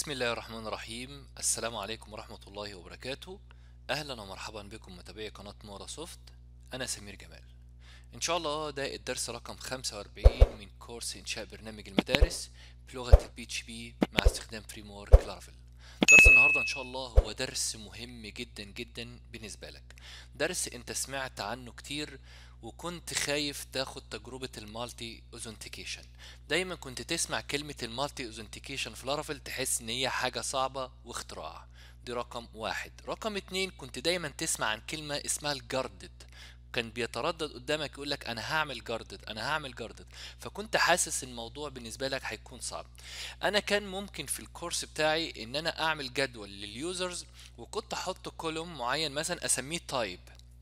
بسم الله الرحمن الرحيم السلام عليكم ورحمة الله وبركاته أهلا ومرحبا بكم متابعي قناة مورا سوفت أنا سمير جمال إن شاء الله ده الدرس رقم 45 من كورس إنشاء برنامج المدارس بلغة البي اتش بي مع استخدام فريم ورك لارافيل درس النهاردة إن شاء الله هو درس مهم جدا جدا بالنسبة لك درس أنت سمعت عنه كتير وكنت خايف تاخد تجربة المالتي اوزنتيكيشن دايما كنت تسمع كلمة المالتي اوزنتيكيشن في لارافيل تحس ان هي حاجة صعبة واختراع دي رقم واحد رقم اتنين كنت دايما تسمع عن كلمة اسمها الجاردد كان بيتردد قدامك يقول لك انا هعمل جاردد انا هعمل جاردد فكنت حاسس الموضوع بالنسبه لك هيكون صعب انا كان ممكن في الكورس بتاعي ان انا اعمل جدول لليوزرز وكنت احط كولوم معين مثلا اسميه تايب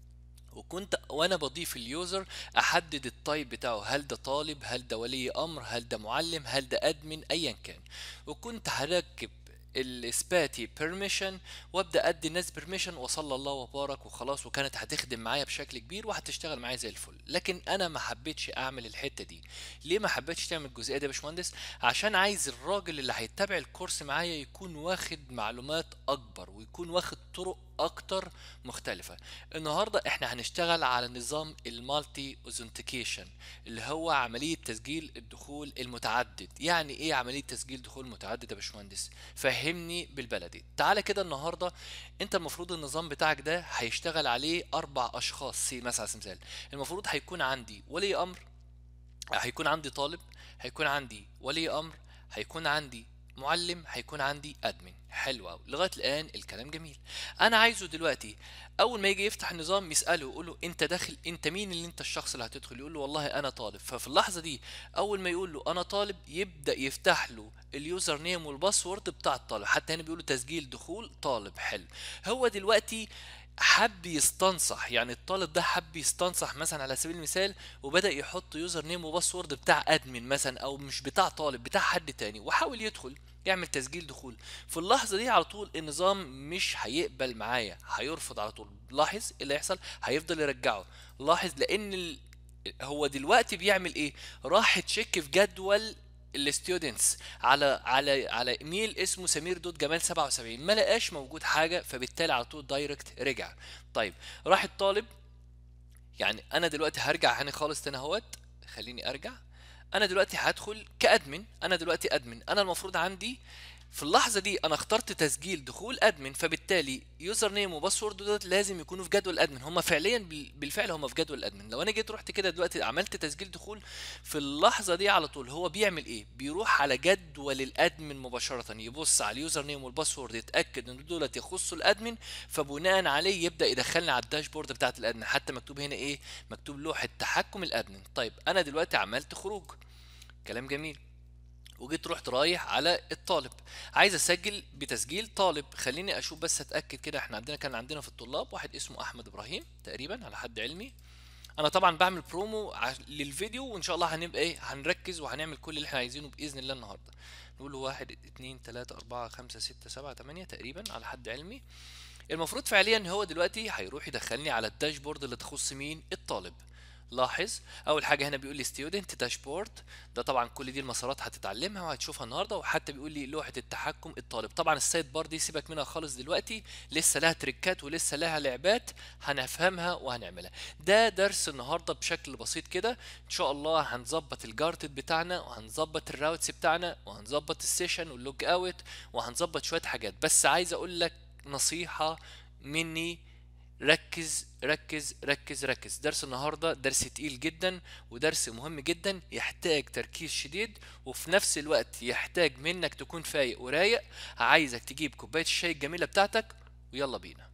وكنت وانا بضيف اليوزر احدد التايب بتاعه هل ده طالب هل ده ولي امر هل ده معلم هل ده ادمن ايا كان وكنت هركب الاثباتي بيرميشن وابدا ادي الناس بيرميشن وصلى الله وبارك وخلاص وكانت هتخدم معايا بشكل كبير وهتشتغل معايا زي الفل لكن انا ما حبيتش اعمل الحته دي ليه ما حبيتش تعمل الجزئيه دي يا باشمهندس عشان عايز الراجل اللي هيتابع الكورس معايا يكون واخد معلومات اكبر ويكون واخد طرق اكتر مختلفة النهاردة احنا هنشتغل على نظام المالتي اوزنتيكيشن اللي هو عملية تسجيل الدخول المتعدد يعني ايه عملية تسجيل دخول متعدد يا باشمهندس فهمني بالبلدي تعالى كده النهاردة انت المفروض النظام بتاعك ده هيشتغل عليه اربع اشخاص سي مثلا على سبيل المثال المفروض هيكون عندي ولي امر هيكون عندي طالب هيكون عندي ولي امر هيكون عندي معلم هيكون عندي ادمن حلو قوي لغايه الان الكلام جميل انا عايزه دلوقتي اول ما يجي يفتح النظام يساله يقول له انت داخل انت مين اللي انت الشخص اللي هتدخل يقول له والله انا طالب ففي اللحظه دي اول ما يقول له انا طالب يبدا يفتح له اليوزر نيم والباسورد بتاع الطالب حتى هنا بيقول له تسجيل دخول طالب حلو هو دلوقتي حب يستنصح يعني الطالب ده حب يستنصح مثلا على سبيل المثال وبدا يحط يوزر نيم وباسورد بتاع ادمن مثلا او مش بتاع طالب بتاع حد تاني وحاول يدخل يعمل تسجيل دخول في اللحظه دي على طول النظام مش هيقبل معايا هيرفض على طول لاحظ ايه اللي هيحصل هيفضل يرجعه لاحظ لان ال... هو دلوقتي بيعمل ايه راح تشيك في جدول الستودنتس على على على ايميل اسمه سمير دوت جمال 77 ما لقاش موجود حاجه فبالتالي على طول دايركت رجع طيب راح الطالب يعني انا دلوقتي هرجع هنا خالص تاني اهوت خليني ارجع انا دلوقتي هدخل كادمن انا دلوقتي ادمن انا المفروض عندي في اللحظة دي أنا اخترت تسجيل دخول أدمن فبالتالي يوزر نيم وباسورد دوت لازم يكونوا في جدول الأدمن هما فعليا بالفعل هما في جدول الأدمن لو أنا جيت رحت كده دلوقتي عملت تسجيل دخول في اللحظة دي على طول هو بيعمل إيه؟ بيروح على جدول الأدمن مباشرة يبص على اليوزر نيم والباسورد يتأكد إن دولت يخصوا الأدمن فبناء عليه يبدأ يدخلني على الداشبورد بتاعت الأدمن حتى مكتوب هنا إيه؟ مكتوب لوحة تحكم الأدمن طيب أنا دلوقتي عملت خروج كلام جميل وجيت رحت رايح على الطالب عايز اسجل بتسجيل طالب خليني اشوف بس اتاكد كده احنا عندنا كان عندنا في الطلاب واحد اسمه احمد ابراهيم تقريبا على حد علمي انا طبعا بعمل برومو للفيديو وان شاء الله هنبقى ايه هنركز وهنعمل كل اللي احنا عايزينه باذن الله النهارده نقول له واحد اتنين تلاتة اربعة خمسة ستة سبعة تمانية تقريبا على حد علمي المفروض فعليا هو دلوقتي هيروح يدخلني على الداشبورد اللي تخص مين الطالب لاحظ اول حاجه هنا بيقول لي ستودنت داشبورد ده طبعا كل دي المسارات هتتعلمها وهتشوفها النهارده وحتى بيقول لي لوحه التحكم الطالب طبعا السايد بار دي سيبك منها خالص دلوقتي لسه لها تريكات ولسه لها لعبات هنفهمها وهنعملها ده درس النهارده بشكل بسيط كده ان شاء الله هنظبط الجارتد بتاعنا وهنظبط الراوتس بتاعنا وهنظبط السيشن واللوج اوت وهنظبط شويه حاجات بس عايز اقول لك نصيحه مني ركز ركز ركز ركز درس النهارده درس تقيل جدا ودرس مهم جدا يحتاج تركيز شديد وفي نفس الوقت يحتاج منك تكون فايق ورايق عايزك تجيب كوبايه الشاي الجميله بتاعتك ويلا بينا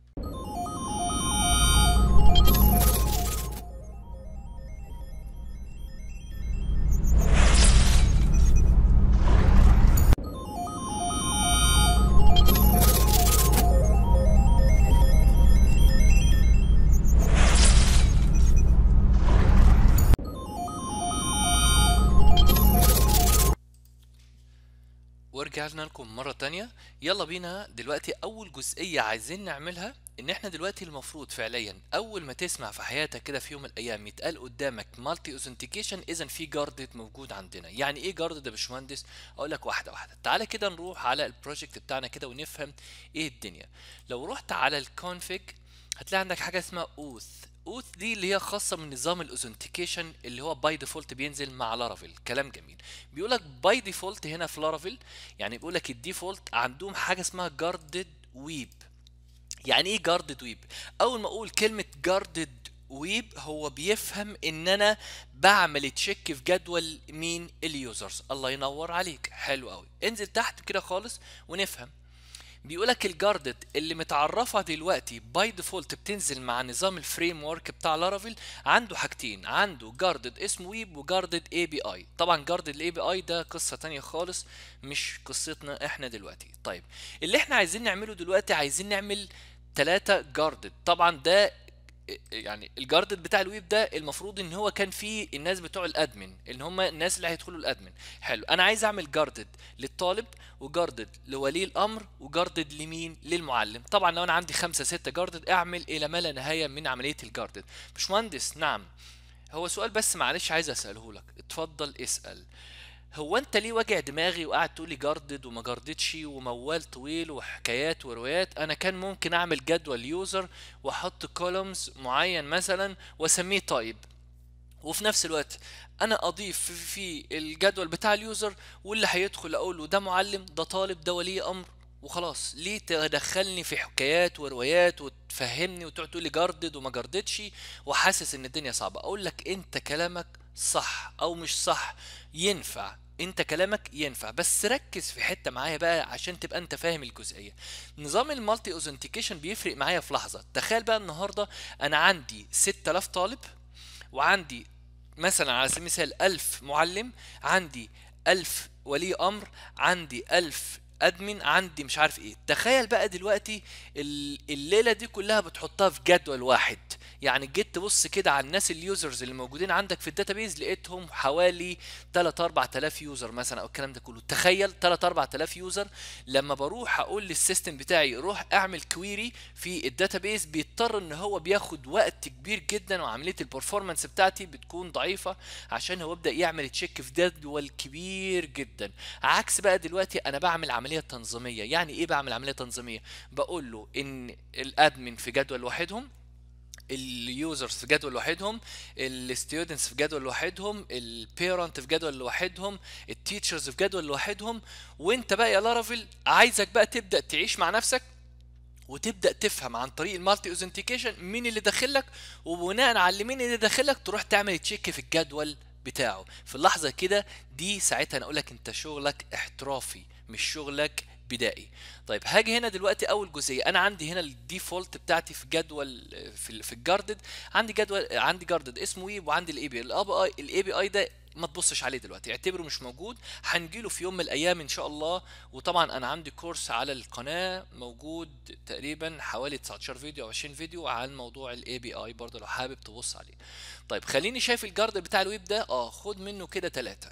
ورجعنا لكم مرة تانية يلا بينا دلوقتي أول جزئية عايزين نعملها ان احنا دلوقتي المفروض فعليا اول ما تسمع في حياتك كده في يوم من الايام يتقال قدامك مالتي اوثنتيكيشن اذا في جاردد موجود عندنا يعني ايه جاردد يا باشمهندس اقول لك واحده واحده تعالى كده نروح على البروجكت بتاعنا كده ونفهم ايه الدنيا لو رحت على الكونفيج هتلاقي عندك حاجه اسمها اوث اوث دي اللي هي خاصه من نظام الاوثنتيكيشن اللي هو باي ديفولت بينزل مع لارافيل كلام جميل بيقول لك باي ديفولت هنا في لارافيل يعني بيقول لك الديفولت عندهم حاجه اسمها جاردد ويب يعني ايه جاردد ويب اول ما اقول كلمه جاردد ويب هو بيفهم ان انا بعمل تشيك في جدول مين اليوزرز الله ينور عليك حلو قوي انزل تحت كده خالص ونفهم بيقولك الجاردد اللي متعرفه دلوقتي باي ديفولت بتنزل مع نظام الفريم ورك بتاع لارافيل عنده حاجتين عنده جاردد اسمه ويب وجاردد اي بي اي طبعا جاردد الاي بي اي ده قصه تانية خالص مش قصتنا احنا دلوقتي طيب اللي احنا عايزين نعمله دلوقتي عايزين نعمل ثلاثة جاردد طبعا ده يعني الجاردد بتاع الويب ده المفروض ان هو كان فيه الناس بتوع الادمن اللي هم الناس اللي هيدخلوا الادمن حلو انا عايز اعمل جاردد للطالب وجاردد لولي الامر وجاردد لمين للمعلم طبعا لو انا عندي خمسة ستة جاردد اعمل الى ما لا نهايه من عمليه الجاردد باشمهندس نعم هو سؤال بس معلش عايز اساله لك اتفضل اسال هو انت ليه واجع دماغي وقاعد تقول لي جاردد وما جارددش وموال طويل وحكايات وروايات انا كان ممكن اعمل جدول يوزر واحط كولومز معين مثلا واسميه تايب وفي نفس الوقت انا اضيف في الجدول بتاع اليوزر واللي هيدخل اقول له ده معلم ده طالب ده ولي امر وخلاص ليه تدخلني في حكايات وروايات وتفهمني وتقعد تقول لي جردد وما جرددش وحاسس ان الدنيا صعبه اقول لك انت كلامك صح او مش صح ينفع انت كلامك ينفع بس ركز في حته معايا بقى عشان تبقى انت فاهم الجزئيه نظام المالتي اوثنتيكيشن بيفرق معايا في لحظه تخيل بقى النهارده انا عندي 6000 طالب وعندي مثلا على سبيل المثال 1000 معلم عندي 1000 ولي امر عندي 1000 ادمن عندي مش عارف ايه تخيل بقى دلوقتي الليله دي كلها بتحطها في جدول واحد يعني جيت تبص كده على الناس اليوزرز اللي موجودين عندك في الداتابيز لقيتهم حوالي 3 4000 يوزر مثلا او الكلام ده كله تخيل 3 4000 يوزر لما بروح اقول للسيستم بتاعي روح اعمل كويري في الداتابيز بيضطر ان هو بياخد وقت كبير جدا وعمليه البرفورمانس بتاعتي بتكون ضعيفه عشان هو يبدا يعمل تشيك في جدول كبير جدا عكس بقى دلوقتي انا بعمل عمليه تنظيميه يعني ايه بعمل عمليه تنظيميه بقول له ان الادمن في جدول لوحدهم اليوزرز في جدول لوحدهم الستودنتس في جدول لوحدهم البيرنت في جدول لوحدهم التيتشرز في جدول لوحدهم وانت بقى يا لارافيل عايزك بقى تبدا تعيش مع نفسك وتبدا تفهم عن طريق المالتي اوثنتيكيشن مين اللي داخلك وبناء على مين اللي داخلك تروح تعمل تشيك في الجدول بتاعه في اللحظه كده دي ساعتها انا اقول لك انت شغلك احترافي مش شغلك بدائي طيب هاجي هنا دلوقتي اول جزئيه انا عندي هنا الديفولت بتاعتي في جدول في في الجاردد عندي جدول عندي جاردد اسمه ويب وعندي الاي بي اي الاي بي اي ده ما تبصش عليه دلوقتي اعتبره مش موجود هنجيله في يوم من الايام ان شاء الله وطبعا انا عندي كورس على القناه موجود تقريبا حوالي 19 فيديو او 20 فيديو عن موضوع الاي بي اي برضه لو حابب تبص عليه طيب خليني شايف الجارد بتاع الويب ده اه خد منه كده ثلاثة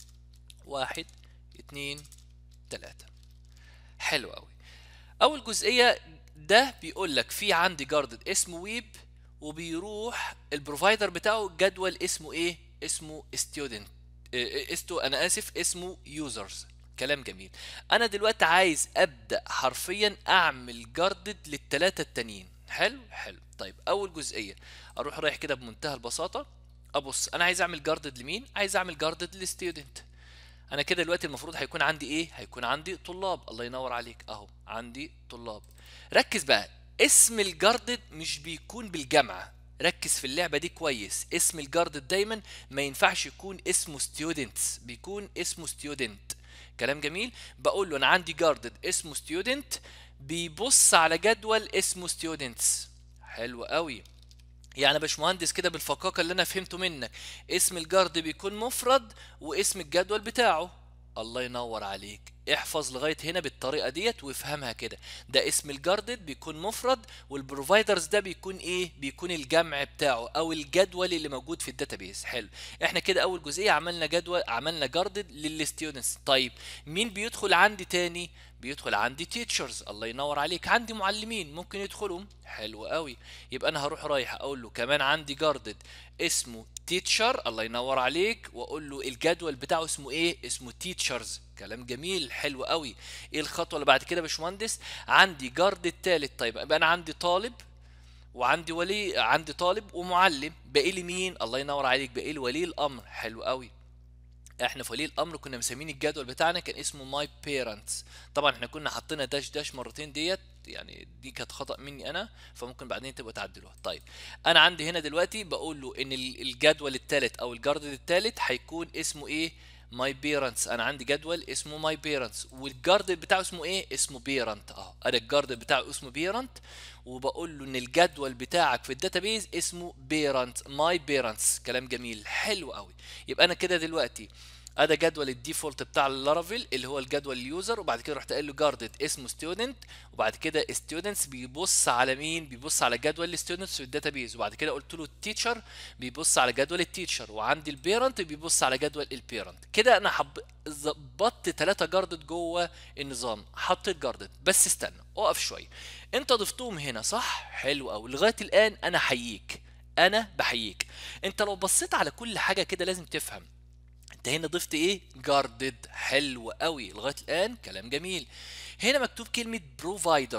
واحد اتنين تلاتة حلو قوي اول جزئيه ده بيقول لك في عندي جاردد اسمه ويب وبيروح البروفايدر بتاعه جدول اسمه ايه اسمه ستودنت استو انا اسف اسمه يوزرز كلام جميل انا دلوقتي عايز ابدا حرفيا اعمل جاردد للثلاثه التانيين حلو حلو طيب اول جزئيه اروح رايح كده بمنتهى البساطه ابص انا عايز اعمل جاردد لمين عايز اعمل جاردد للستودنت انا كده دلوقتي المفروض هيكون عندي ايه هيكون عندي طلاب الله ينور عليك اهو عندي طلاب ركز بقى اسم الجاردد مش بيكون بالجمع ركز في اللعبة دي كويس اسم الجاردد دايما ما ينفعش يكون اسمه ستودنتس بيكون اسمه ستودنت كلام جميل بقول له انا عندي جاردد اسمه ستودنت بيبص على جدول اسمه ستودنتس حلو قوي يعني يا باشمهندس كده بالفقاقه اللي انا فهمته منك اسم الجارد بيكون مفرد واسم الجدول بتاعه الله ينور عليك احفظ لغايه هنا بالطريقه ديت وافهمها كده ده اسم الجاردد بيكون مفرد والبروفايدرز ده بيكون ايه بيكون الجمع بتاعه او الجدول اللي موجود في الداتابيس حلو احنا كده اول جزئيه عملنا جدول عملنا جاردد للستودنتس طيب مين بيدخل عندي تاني بيدخل عندي تيتشرز الله ينور عليك عندي معلمين ممكن يدخلوا حلو قوي يبقى انا هروح رايح اقول له كمان عندي جاردد اسمه تيتشر الله ينور عليك واقول له الجدول بتاعه اسمه ايه اسمه تيتشرز كلام جميل حلو قوي ايه الخطوه اللي بعد كده يا باشمهندس عندي جارد التالت طيب يبقى انا عندي طالب وعندي ولي عندي طالب ومعلم باقي لي مين الله ينور عليك باقي لي ولي الامر حلو قوي احنا في ولي الامر كنا مسمين الجدول بتاعنا كان اسمه ماي بيرنتس طبعا احنا كنا حاطين داش داش مرتين ديت يعني دي كانت خطا مني انا فممكن بعدين تبقوا تعدلوها طيب انا عندي هنا دلوقتي بقول له ان ال- الجدول الثالث او الجارد الثالث هيكون اسمه ايه ماي بيرنتس انا عندي جدول اسمه ماي بيرنتس والجارد بتاعه اسمه ايه اسمه بيرنت اه انا الجارد بتاعه اسمه بيرنت وبقول له ان الجدول بتاعك في الداتابيز اسمه بيرنت ماي بيرنتس كلام جميل حلو قوي يبقى انا كده دلوقتي ادي جدول الديفولت بتاع اللارافيل اللي هو الجدول اليوزر وبعد كده رحت قايل له جاردد اسمه ستودنت وبعد كده ستودنتس بيبص على مين بيبص على جدول الستودنتس في الداتابيز وبعد كده قلت له التيتشر بيبص على جدول التيتشر وعندي البيرنت بيبص على جدول البيرنت كده انا حب ظبطت ثلاثة جاردد جوه النظام حطيت جاردد بس استنى اقف شويه انت ضفتهم هنا صح حلو قوي لغايه الان انا حييك انا بحييك انت لو بصيت على كل حاجه كده لازم تفهم انت هنا ضفت ايه جاردد حلو قوي لغايه الان كلام جميل هنا مكتوب كلمه بروفايدر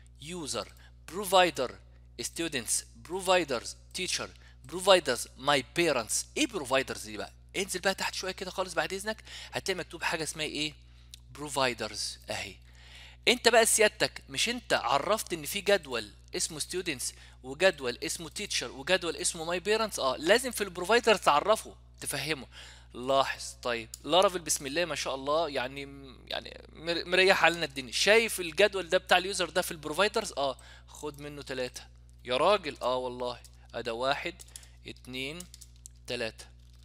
يوزر بروفايدر ستودنتس بروفايدرز تيتشر بروفايدرز ماي بيرنتس ايه بروفايدرز دي بقى انزل بقى تحت شويه كده خالص بعد اذنك هتلاقي مكتوب حاجه اسمها ايه بروفايدرز اهي انت بقى سيادتك مش انت عرفت ان في جدول اسمه ستودنتس وجدول اسمه تيتشر وجدول اسمه ماي بيرنتس اه لازم في البروفايدر تعرفه تفهمه لاحظ طيب لارافيل بسم الله ما شاء الله يعني يعني مر- مريح علينا الدنيا شايف الجدول ده بتاع اليوزر ده في البروفايدرز اه خد منه ثلاثة يا راجل اه والله ادا واحد اتنين تلاتة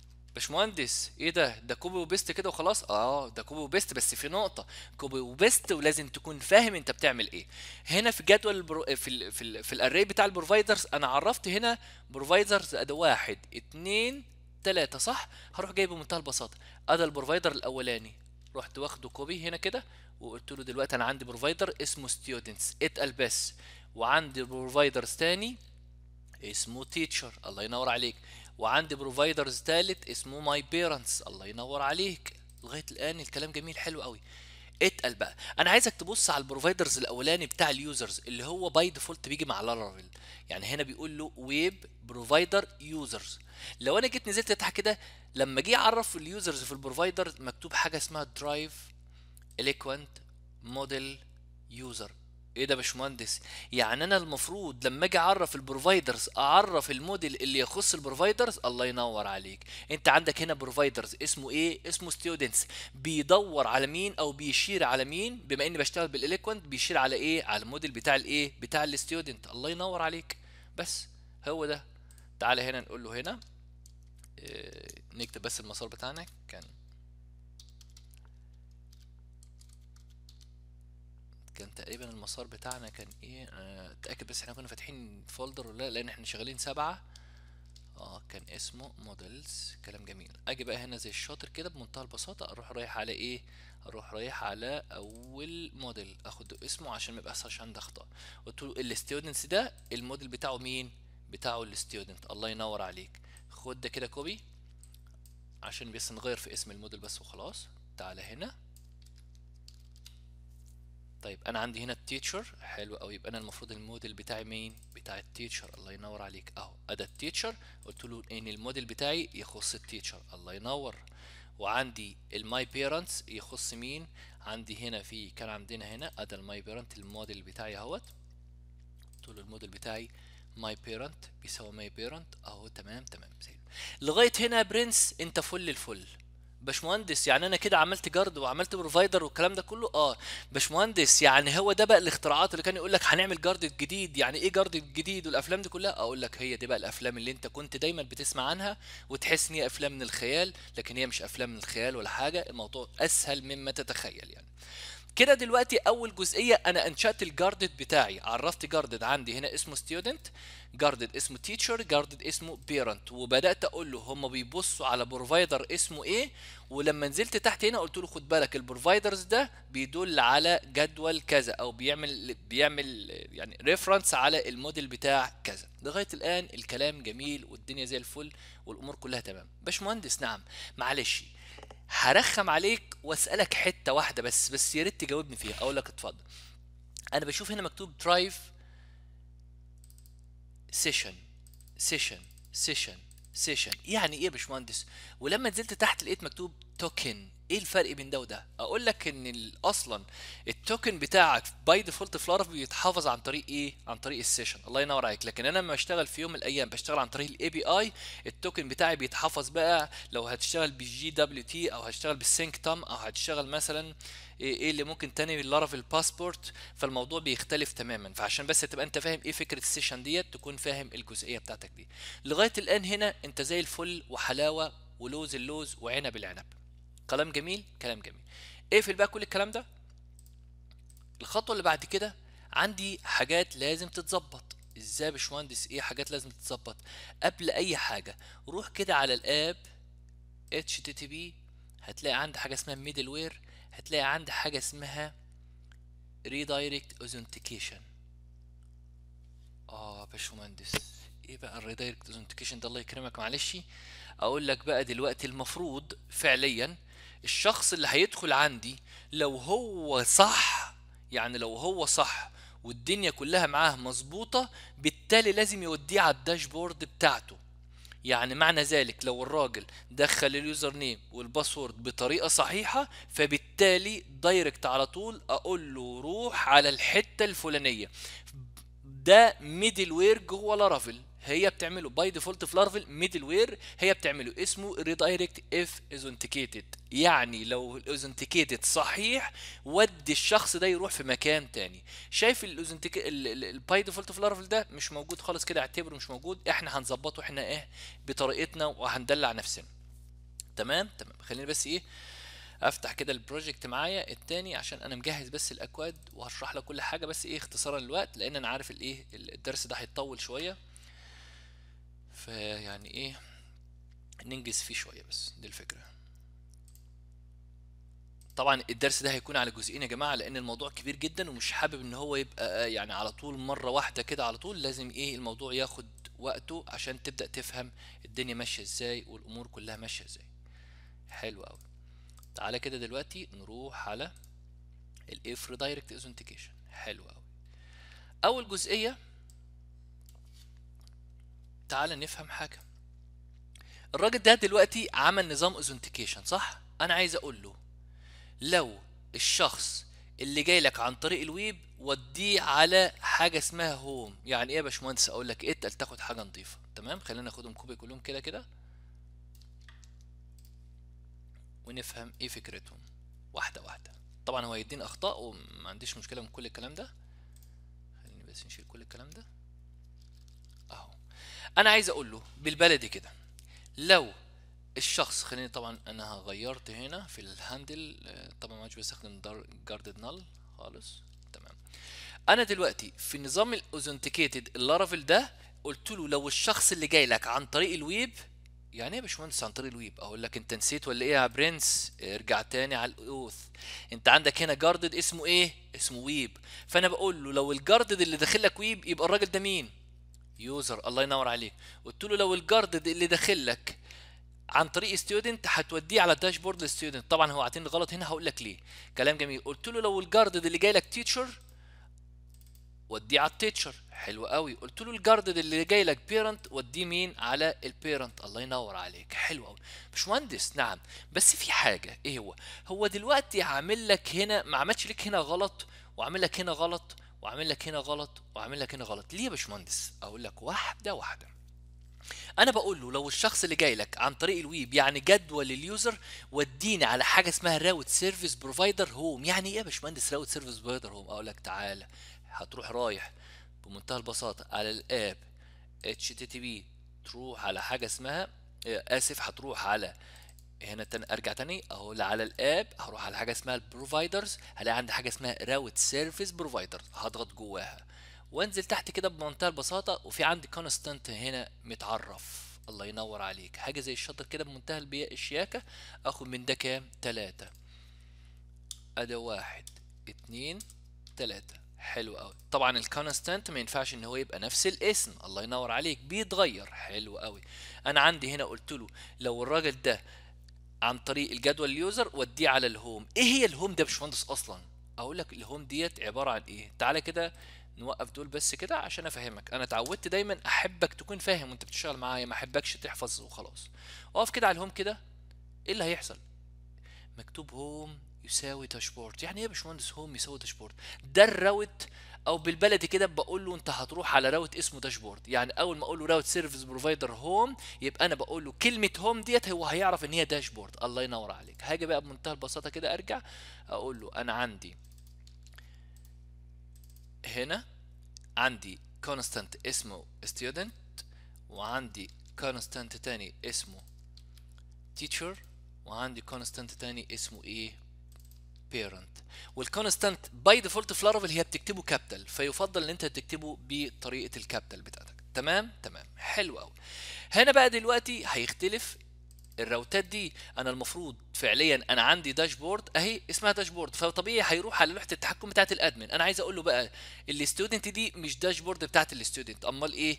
باشمهندس ايه ده ده كوبي وبيست كده وخلاص اه ده كوبي وبيست بس في نقطه كوبي وبيست ولازم تكون فاهم انت بتعمل ايه هنا في جدول البرو... في ال... في, ال... في الاري بتاع البروفايدرز انا عرفت هنا بروفايدرز ادي واحد اتنين تلاتة صح هروح جايبه بمنتهى البساطه ادي البروفايدر الاولاني رحت واخده كوبي هنا كده وقلت له دلوقتي انا عندي بروفايدر اسمه ستودنتس اتقل بس وعندي بروفايدرز تاني اسمه تيتشر الله ينور عليك وعندي بروفايدرز تالت اسمه ماي بيرنتس الله ينور عليك لغايه الان الكلام جميل حلو قوي اتقل بقى انا عايزك تبص على البروفايدرز الاولاني بتاع اليوزرز اللي هو باي ديفولت بيجي مع لارافيل يعني هنا بيقول له ويب بروفايدر يوزرز لو انا جيت نزلت تحت كده لما جه اعرف اليوزرز في البروفايدر مكتوب حاجه اسمها درايف اليكوانت موديل يوزر ايه ده يا باشمهندس يعني انا المفروض لما اجي اعرف البروفايدرز اعرف الموديل اللي يخص البروفايدرز الله ينور عليك انت عندك هنا بروفايدرز اسمه ايه اسمه ستودنتس بيدور على مين او بيشير على مين بما اني بشتغل بالاليكوانت بيشير على ايه على الموديل بتاع الايه بتاع الستودنت الله ينور عليك بس هو ده تعالى هنا نقول له هنا اه نكتب بس المسار بتاعنا كان كان تقريبا المسار بتاعنا كان ايه أه اتاكد بس احنا كنا فاتحين فولدر ولا لا لان احنا شغالين سبعة اه كان اسمه موديلز كلام جميل اجي بقى هنا زي الشاطر كده بمنتهى البساطه اروح رايح على ايه اروح رايح على اول موديل اخد اسمه عشان ما يبقاش عندي اخطاء قلت له الستودنتس ده الموديل بتاعه مين بتاعه الستودنت الله ينور عليك خد ده كده كوبي عشان بس نغير في اسم الموديل بس وخلاص تعالى هنا طيب انا عندي هنا التيتشر حلو قوي يبقى انا المفروض الموديل بتاعي مين بتاع التيتشر الله ينور عليك اهو ادى التيتشر قلت له ان الموديل بتاعي يخص التيتشر الله ينور وعندي الماي بيرنتس يخص مين عندي هنا في كان عندنا هنا ادى الماي بيرنت الموديل بتاعي اهوت قلت له الموديل بتاعي ماي بيرنت بيساوي ماي بيرنت اهو تمام تمام زي لغايه هنا يا برنس انت فل الفل باشمهندس يعني انا كده عملت جارد وعملت بروفايدر والكلام ده كله اه باشمهندس يعني هو ده بقى الاختراعات اللي كان يقول لك هنعمل جارد جديد يعني ايه جارد جديد والافلام دي كلها اقول لك هي دي بقى الافلام اللي انت كنت دايما بتسمع عنها وتحس ان هي افلام من الخيال لكن هي مش افلام من الخيال ولا حاجه الموضوع اسهل مما تتخيل يعني كده دلوقتي اول جزئيه انا انشات الجاردد بتاعي عرفت جاردد عندي هنا اسمه ستودنت جاردد اسمه تيتشر جاردد اسمه بيرنت وبدات اقول له هم بيبصوا على بروفايدر اسمه ايه ولما نزلت تحت هنا قلت له خد بالك البروفايدرز ده بيدل على جدول كذا او بيعمل بيعمل يعني ريفرنس على الموديل بتاع كذا لغايه الان الكلام جميل والدنيا زي الفل والامور كلها تمام باشمهندس نعم معلش هرخم عليك واسالك حته واحده بس بس يا ريت تجاوبني فيها اقول لك اتفضل انا بشوف هنا مكتوب درايف سيشن سيشن سيشن سيشن يعني ايه يا باشمهندس ولما نزلت تحت لقيت مكتوب توكن ايه الفرق بين ده وده اقول لك ان ال- اصلا التوكن بتاعك باي ديفولت في لارافيل بيتحافظ عن طريق ايه عن طريق السيشن الله ينور عليك لكن انا لما اشتغل في يوم من الايام بشتغل عن طريق الاي بي اي التوكن بتاعي بيتحفظ بقى لو هتشتغل بالجي دبليو تي او هتشتغل بالسينك تام او هتشتغل مثلا ايه إيه اللي ممكن تاني باللارافيل باسبورت فالموضوع بيختلف تماما فعشان بس تبقى انت فاهم ايه فكره السيشن ديت تكون فاهم الجزئيه بتاعتك دي لغايه الان هنا انت زي الفل وحلاوه ولوز اللوز وعنب العنب كلام جميل كلام جميل اقفل بقى كل الكلام ده الخطوه اللي بعد كده عندي حاجات لازم تتظبط ازاي يا باشمهندس ايه حاجات لازم تتظبط قبل اي حاجه روح كده على الاب HTTP هتلاقي عندي حاجه اسمها ميدل وير هتلاقي عندي حاجه اسمها ريدايركت اوثنتيكيشن اه يا باشمهندس ايه بقى الريدايركت اوثنتيكيشن ده الله يكرمك معلش اقول لك بقى دلوقتي المفروض فعليا الشخص اللي هيدخل عندي لو هو صح يعني لو هو صح والدنيا كلها معاه مظبوطه بالتالي لازم يوديه على الداشبورد بتاعته يعني معنى ذلك لو الراجل دخل اليوزر نيم والباسورد بطريقه صحيحه فبالتالي دايركت على طول اقول له روح على الحته الفلانيه ده ميدل وير جوه لارافيل هي بتعمله باي ديفولت في لارافيل ميدل وير هي بتعمله اسمه ريدايركت اف اوثنتيكيتد يعني لو الاوثنتيكيتد صحيح ودي الشخص ده يروح في مكان تاني شايف الباي ديفولت في لارافيل ده مش موجود خالص كده اعتبره مش موجود احنا هنظبطه احنا ايه بطريقتنا وهندلع نفسنا تمام تمام خليني بس ايه افتح كده البروجكت معايا التاني عشان انا مجهز بس الاكواد وهشرح لك كل حاجه بس ايه اختصارا للوقت لان انا عارف الايه الدرس ده هيطول شويه فيعني ايه ننجز فيه شويه بس دي الفكره طبعا الدرس ده هيكون على جزئين يا جماعه لان الموضوع كبير جدا ومش حابب ان هو يبقى يعني على طول مره واحده كده على طول لازم ايه الموضوع ياخد وقته عشان تبدا تفهم الدنيا ماشيه ازاي والامور كلها ماشيه ازاي حلو قوي تعالى كده دلوقتي نروح على الاف ريدايركت اوثنتيكيشن حلو قوي اول جزئيه تعالى نفهم حاجه الراجل ده دلوقتي عمل نظام اوثنتيكيشن صح انا عايز اقول له لو الشخص اللي جاي لك عن طريق الويب وديه على حاجه اسمها هوم يعني ايه يا باشمهندس اقول لك اتقل تاخد حاجه نظيفه تمام خلينا ناخدهم كوبي كلهم كده كده ونفهم ايه فكرتهم واحده واحده طبعا هو هيديني اخطاء وما عنديش مشكله من كل الكلام ده خليني بس نشيل كل الكلام ده اهو انا عايز اقول له بالبلدي كده لو الشخص خليني طبعا انا غيرت هنا في الهاندل طبعا ما عادش بستخدم جاردد نال خالص تمام انا دلوقتي في نظام الاوثنتيكيتد اللارافيل ده قلت له لو الشخص اللي جاي لك عن طريق الويب يعني ايه يا باشمهندس عن طريق الويب اقول لك انت نسيت ولا ايه يا برنس ارجع تاني على الاوث انت عندك هنا جاردد اسمه ايه اسمه ويب فانا بقول له لو الجاردد اللي داخل لك ويب يبقى الراجل ده مين يوزر الله ينور عليك قلت له لو الجاردد اللي داخل لك عن طريق ستودنت هتوديه على الداشبورد للستودنت طبعا هو عاطيني غلط هنا هقول لك ليه كلام جميل قلت له لو الجاردد اللي جاي لك تيتشر وديه على التيتشر حلو قوي قلت له الجاردد اللي جاي لك بيرنت وديه مين على البيرنت الله ينور عليك حلو قوي باشمهندس نعم بس في حاجه ايه هو هو دلوقتي عامل لك هنا ما عملش لك هنا غلط وعامل لك هنا غلط وعامل لك هنا غلط وعامل لك هنا غلط ليه يا باشمهندس اقول لك واحده واحده انا بقول له لو الشخص اللي جاي لك عن طريق الويب يعني جدول اليوزر وديني على حاجه اسمها راوت سيرفيس بروفايدر هوم يعني ايه يا باشمهندس راوت سيرفيس بروفايدر هوم اقول لك تعالى هتروح رايح بمنتهى البساطه على الاب اتش تي تي بي تروح على حاجه اسمها اسف هتروح على هنا تاني ارجع تاني اهو على الاب هروح على حاجه اسمها البروفايدرز هلاقي عندي حاجه اسمها راوت سيرفيس بروفايدر هضغط جواها وانزل تحت كده بمنتهى البساطه وفي عندي كونستانت هنا متعرف الله ينور عليك حاجه زي الشطر كده بمنتهى البي- الشياكه اخد من ده كام تلاتة ادي واحد اتنين تلاتة حلو قوي طبعا الكونستانت ما ينفعش ان هو يبقى نفس الاسم الله ينور عليك بيتغير حلو قوي انا عندي هنا قلت له لو الراجل ده عن طريق الجدول اليوزر وديه على الهوم ايه هي الهوم ده يا باشمهندس اصلا اقول لك الهوم ديت عباره عن ايه تعالى كده نوقف دول بس كده عشان افهمك انا اتعودت دايما احبك تكون فاهم وانت بتشتغل معايا ما احبكش تحفظ وخلاص اقف كده على الهوم كده ايه اللي هيحصل مكتوب هوم يساوي داشبورد يعني ايه يا باشمهندس هوم يساوي داشبورد ده الراوت او بالبلدي كده بقول له انت هتروح على راوت اسمه داشبورد يعني اول ما اقول له راوت سيرفيس بروفايدر هوم يبقى انا بقول له كلمه هوم ديت هو هيعرف ان هي داشبورد الله ينور عليك هاجي بقى بمنتهى البساطه كده ارجع اقول له انا عندي هنا عندي كونستانت اسمه student وعندي كونستانت تاني اسمه teacher وعندي كونستانت تاني اسمه ايه parent والكونستانت باي ديفولت في لارافيل هي بتكتبه كابيتال فيفضل ان انت تكتبه بطريقه الكابيتال بتاعتك تمام تمام حلو قوي هنا بقى دلوقتي هيختلف الراوتات دي انا المفروض فعليا انا عندي داشبورد اهي اسمها داشبورد فطبيعي هيروح على لوحه التحكم بتاعه الادمن انا عايز اقول له بقى الستودنت دي مش داشبورد بتاعه الستودنت امال ايه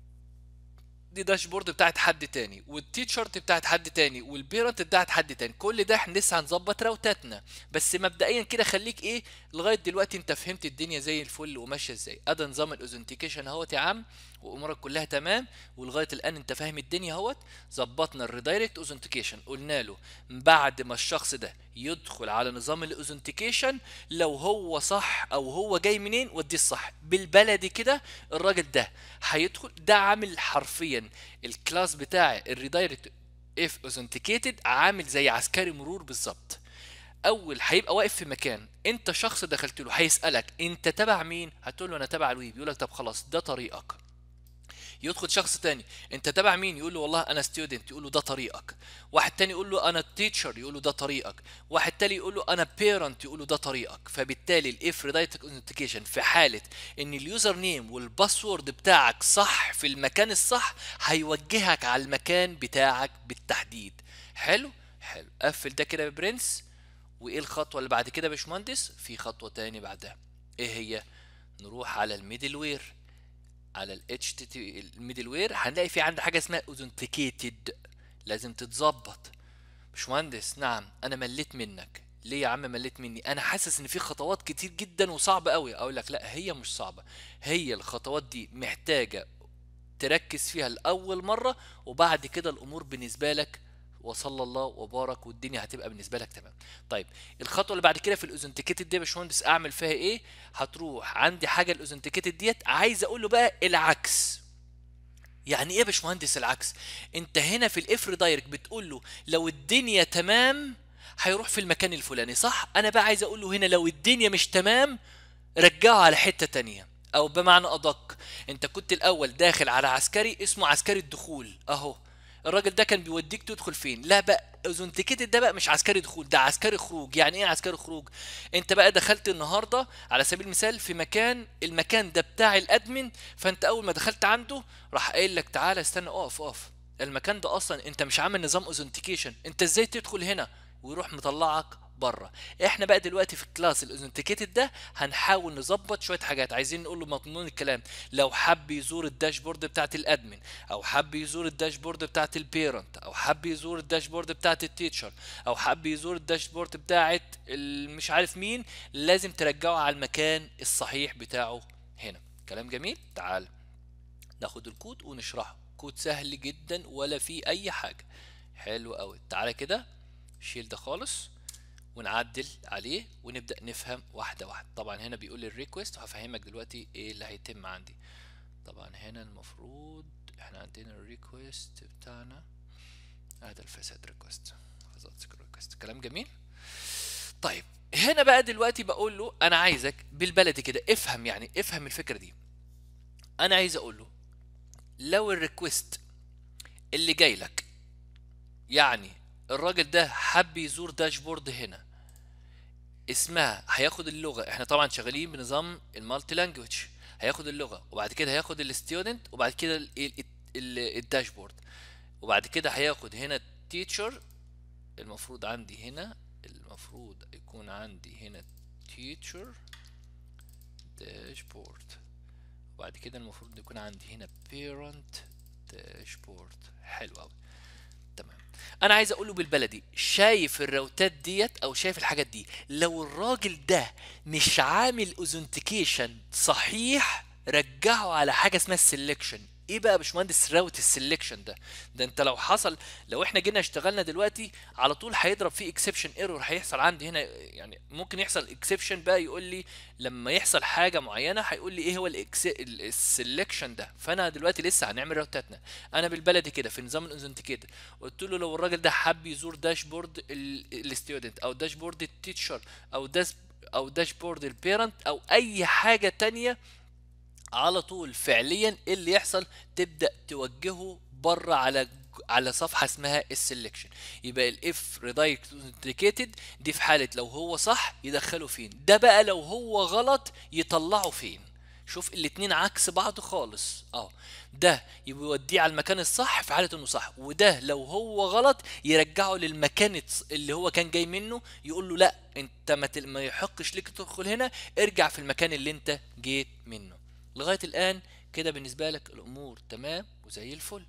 دي داشبورد بتاعت حد تاني والتيشرت بتاعت حد تاني والبيرنت بتاعت حد تاني كل ده احنا لسه هنظبط راوتاتنا بس مبدئيا كده خليك ايه لغايه دلوقتي انت فهمت الدنيا زي الفل وماشيه ازاي ادي نظام الاوزنتيكيشن اهوت يا عم وامورك كلها تمام ولغايه الان انت فاهم الدنيا اهوت ظبطنا الريدايركت اوزنتيكيشن قلنا له بعد ما الشخص ده يدخل على نظام الاوزنتيكيشن لو هو صح او هو جاي منين وديه الصح بالبلدي كده الراجل ده هيدخل ده عامل حرفيا الكلاس بتاع الريدايركت اف اوثنتيكيتد عامل زي عسكري مرور بالظبط اول هيبقى واقف في مكان انت شخص دخلت له هيسالك انت تبع مين هتقول له انا تبع الويب يقول لك طب خلاص ده طريقك يدخل شخص تاني انت تبع مين يقول له والله انا ستودنت يقول له ده طريقك واحد تاني يقول له انا تيتشر يقول له ده طريقك واحد تاني يقول له انا بيرنت يقول له ده طريقك فبالتالي الاف ريدايركت اوثنتيكيشن في حاله ان اليوزر نيم والباسورد بتاعك صح في المكان الصح هيوجهك على المكان بتاعك بالتحديد حلو حلو قفل ده كده يا برنس وايه الخطوه اللي بعد كده يا باشمهندس في خطوه تاني بعدها ايه هي نروح على الميدل وير على ال HTTP الميدل وير هنلاقي في عندي حاجه اسمها authenticated لازم تتظبط باشمهندس نعم انا مليت منك ليه يا عم مليت مني انا حاسس ان في خطوات كتير جدا وصعبه قوي اقول لك لا هي مش صعبه هي الخطوات دي محتاجه تركز فيها لاول مره وبعد كده الامور بالنسبه لك وصلى الله وبارك والدنيا هتبقى بالنسبه لك تمام طيب الخطوه اللي بعد كده في الاوزنتيكيتد دي يا باشمهندس اعمل فيها ايه هتروح عندي حاجه الاوزنتيكيتد ديت عايز اقول له بقى العكس يعني ايه يا باشمهندس العكس انت هنا في الافر دايركت بتقول له لو الدنيا تمام هيروح في المكان الفلاني صح انا بقى عايز اقول له هنا لو الدنيا مش تمام رجعه على حته تانية او بمعنى ادق انت كنت الاول داخل على عسكري اسمه عسكري الدخول اهو الراجل ده كان بيوديك تدخل فين لا بقى اوزنتيكيتد ده بقى مش عسكري دخول ده عسكري خروج يعني ايه عسكري خروج انت بقى دخلت النهارده على سبيل المثال في مكان المكان ده بتاع الادمن فانت اول ما دخلت عنده راح قايل لك تعالى استنى اقف اقف المكان ده اصلا انت مش عامل نظام اوزنتيكيشن انت ازاي تدخل هنا ويروح مطلعك بره احنا بقى دلوقتي في الكلاس الاوزنتيكيتد ده هنحاول نظبط شويه حاجات عايزين نقول له مضمون الكلام لو حب يزور الداشبورد بتاعت الادمن او حب يزور الداشبورد بتاعت البيرنت او حب يزور الداشبورد بتاعت التيتشر او حب يزور الداشبورد بتاعت مش عارف مين لازم ترجعه على المكان الصحيح بتاعه هنا كلام جميل تعال ناخد الكود ونشرحه كود سهل جدا ولا فيه اي حاجه حلو قوي تعالى كده شيل ده خالص ونعدل عليه ونبدا نفهم واحده واحده طبعا هنا بيقول لي الريكوست وهفهمك دلوقتي ايه اللي هيتم عندي طبعا هنا المفروض احنا عندنا الريكوست بتاعنا هذا الفساد ريكوست ريكوست كلام جميل طيب هنا بقى دلوقتي بقول له انا عايزك بالبلدي كده افهم يعني افهم الفكره دي انا عايز اقول له لو الريكوست اللي جاي لك يعني الراجل ده حب يزور داشبورد هنا اسمها هياخد اللغه احنا طبعا شغالين بنظام المالتي لانجوج هياخد اللغه وبعد كده هياخد الستودنت وبعد كده ال- ال- ال- الداشبورد وبعد كده هياخد هنا التيتشر المفروض عندي هنا المفروض يكون عندي هنا teacher dashboard وبعد كده المفروض يكون عندي هنا parent dashboard حلو قوي تمام انا عايز اقوله بالبلدي شايف الراوتات ديت او شايف الحاجات دي لو الراجل ده مش عامل اوزنتيكيشن صحيح رجعه على حاجه اسمها السلكشن ايه بقى يا باشمهندس راوت السلكشن ده ده انت لو حصل لو احنا جينا اشتغلنا دلوقتي على طول هيضرب فيه اكسبشن ايرور هيحصل عندي هنا يعني ممكن يحصل اكسبشن بقى يقول لي لما يحصل حاجه معينه هيقول لي ايه هو السلكشن ده فانا دلوقتي لسه هنعمل راوتاتنا انا بالبلدي كده في نظام الاوزنتيكيتر قلت له لو الراجل ده حب يزور داشبورد الستودنت او داشبورد التيتشر او داش او داشبورد البيرنت او اي حاجه تانية على طول فعليا إيه اللي يحصل تبدا توجهه بره على على صفحه اسمها السلكشن يبقى الاف ريدايركت اوثنتيكيتد دي في حاله لو هو صح يدخله فين ده بقى لو هو غلط يطلعه فين شوف الاتنين عكس بعض خالص اه ده يبقى يوديه على المكان الصح في حاله انه صح وده لو هو غلط يرجعه للمكان الص- اللي هو كان جاي منه يقول له لا انت ما, تل... ما يحقش ليك تدخل هنا ارجع في المكان اللي انت جيت منه لغايه الان كده بالنسبه لك الامور تمام وزي الفل